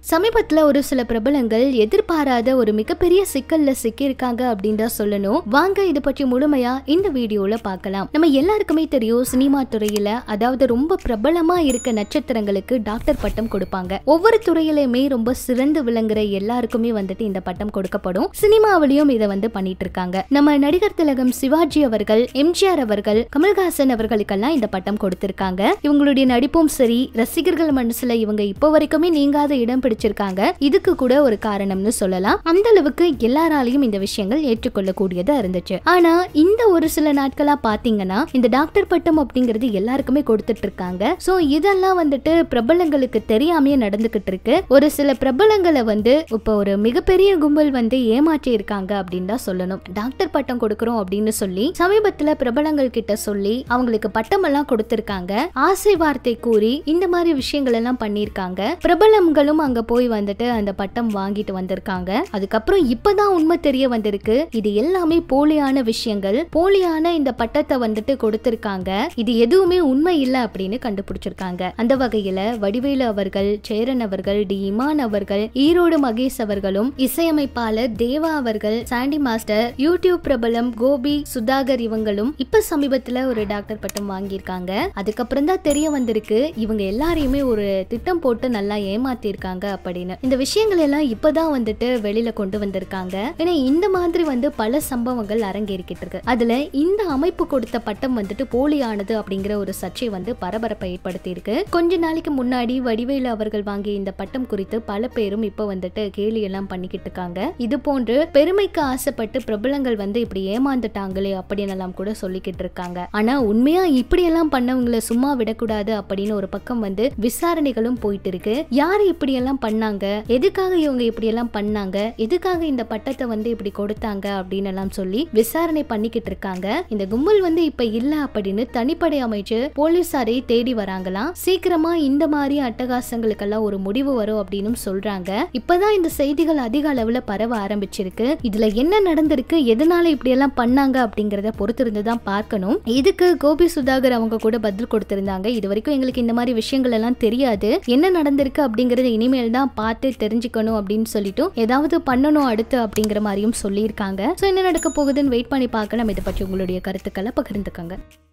சமீபத்துல ஒரு சில பிரபலங்கள் எதிர்பாராத ஒரு மிகப்பெரிய சிக்கல்ல சிக்கியிருக்காங்க அப்படின்னு தான் சொல்லணும் வாங்க இதை பற்றி முழுமையா இந்த வீடியோல பார்க்கலாம் நம்ம எல்லாருக்குமே தெரியும் சினிமா துறையில அதாவது ரொம்ப பிரபலமா இருக்க நட்சத்திரங்களுக்கு டாக்டர் பட்டம் கொடுப்பாங்க ஒவ்வொரு துறையிலுமே ரொம்ப சிறந்து விளங்குற எல்லாருக்குமே வந்துட்டு இந்த பட்டம் கொடுக்கப்படும் சினிமாவிலையும் இதை வந்து பண்ணிட்டு இருக்காங்க நம்ம நடிகர் திலகம் சிவாஜி அவர்கள் எம்ஜிஆர் அவர்கள் கமல்ஹாசன் அவர்களுக்கெல்லாம் இந்த பட்டம் கொடுத்திருக்காங்க இவங்களுடைய நடிப்பும் சரி ரசிகர்கள் மனசுல இவங்க இப்போ வரைக்குமே நீங்காத இடம் பிடிச்சிருக்காங்க இதுக்கு கூட ஒரு காரணம்னு சொல்லலாம் அந்த அளவுக்கு எல்லாராலையும் இந்த விஷயங்கள் ஏற்றுக்கொள்ளக்கூடியதா இருந்துச்சு ஆனா இந்த ஒரு சில நாட்களா பாத்தீங்கன்னா இந்த டாக்டர் பட்டம் அப்படிங்கிறது எல்லாருக்குமே கொடுத்துட்டு இருக்காங்க சோ இதெல்லாம் வந்துட்டு பிரபலங்களுக்கு தெரியாமையே நடந்துகிட்டு இருக்கு ஒரு சில பிரபலங்களை வந்து இப்போ ஒரு மிகப்பெரிய கும்பல் வந்து ஏமாற்றி இருக்காங்க அப்படின்னு தான் சொல்லணும் டாக்டர் பட்டம் கொடுக்கறோம் அப்படின்னு சொல்லி சமீபத்துல பிரபலங்கள் கிட்ட சொல்லி அவங்களுக்கு பட்டம் எல்லாம் கொடுத்திருக்காங்க ஆசை வார்த்தை கூறி இந்த மாதிரி விஷயங்கள் எல்லாம் பண்ணிருக்காங்க பிரபலங்களும் அங்க போய் வந்துட்டு அந்த பட்டம் வாங்கிட்டு வந்திருக்காங்க அதுக்கப்புறம் இப்பதான் உண்மை தெரிய வந்திருக்கு இது எல்லாமே போலியான விஷயங்கள் போலியான இந்த பட்டத்தை வந்துட்டு கொடுத்திருக்காங்க இது எதுவுமே உண்மை இல்லை அப்படின்னு கண்டுபிடிச்சிருக்காங்க அந்த வகையில வடிவேலு அவர்கள் சேரன் அவர்கள் டி இமான் அவர்கள் ஈரோடு மகேஷ் அவர்களும் இசையமைப்பாளர் தேவா அவர்கள் சாண்டி மாஸ்டர் யூடியூப் பிரபலம் கோபி சுதாகர் இவங்களும் இப்ப சமீபத்துல ஒரு டாக்டர் பட்டம் வாங்கியிருக்காங்க அதுக்கப்புறம் தான் தெரிய வந்திருக்கு இவங்க எல்லாரையுமே ஒரு திட்டம் போட்டு நல்லா ஏமாத்திருக்காங்க அப்படின்னு இந்த விஷயங்கள் எல்லாம் இப்பதான் வந்துட்டு வெளியில கொண்டு வந்திருக்காங்க ஏன்னா இந்த மாதிரி வந்து பல சம்பவங்கள் அரங்கேறிக்கிட்டு இருக்கு அதுல இந்த அமைப்பு கொடுத்த பட்டம் வந்துட்டு போலியானது அப்படிங்கிற ஒரு சர்ச்சை வந்து பரபரப்பை ஏற்படுத்தி இருக்கு கொஞ்ச நாளைக்கு முன்னாடி வடிவேலு அவர்கள் வாங்கிய இந்த பட்டம் குறித்து பல பேரும் இப்ப வந்துட்டு கேலி எல்லாம் பண்ணிக்கிட்டு இருக்காங்க இது போன்று பெருமைக்கு ஆசைப்பட்டு பிரபலங்கள் வந்து இப்படி ஏமாந்துட்டாங்களே அப்படின்னு எல்லாம் கூட சொல்லிக்கிட்டு இருக்காங்க ஆனா உண்மையா இப்படி எல்லாம் பண்ணவங்களை சும்மா விடக்கூடாது அப்படின்னு ஒரு பக்கம் வந்து விசாரணைகளும் போயிட்டு இருக்கு யாரு இப்படி எல்லாம் பண்ணாங்க எதுக்காக இவங்க இப்படி எல்லாம் பண்ணாங்க எதுக்காக இந்த பட்டத்தை வந்து இப்படி கொடுத்தாங்க அப்படின்னு எல்லாம் சொல்லி விசாரணை பண்ணிக்கிட்டு இருக்காங்க இந்த கும்பல் வந்து இப்ப இல்ல அப்படின்னு தனிப்படை அமைச்சு போலீசாரை தேடி வராங்களாம் சீக்கிரமா இந்த மாதிரி அட்டகாசங்களுக்கெல்லாம் ஒரு முடிவு வரும் அப்படின்னு சொல்றாங்க இப்பதான் இந்த செய்திகள் அதிக அளவுல பரவ ஆரம்பிச்சிருக்கு இதுல என்ன நடந்திருக்கு எதனால இப்படி எல்லாம் பண்ணாங்க அப்படிங்கறத பொறுத்திருந்து தான் பார்க்கணும் இதுக்கு கோபி சுதாகர் அவங்க கூட பதில் கொடுத்திருந்தாங்க இது வரைக்கும் எங்களுக்கு இந்த மாதிரி விஷயங்கள் எல்லாம் தெரியாது என்ன நடந்திருக்கு அப்படிங்கறத இனிமேல் தான் பார்த்து தெரிஞ்சுக்கணும் அப்படின்னு சொல்லிட்டு ஏதாவது பண்ணணும் அடுத்து அப்படிங்கிற மாதிரியும் சொல்லியிருக்காங்க ஸோ என்ன நடக்க போகுதுன்னு வெயிட் பண்ணி பார்க்கலாம் இதை பற்றி உங்களுடைய கருத்துக்களை பகிர்ந்துக்கங்க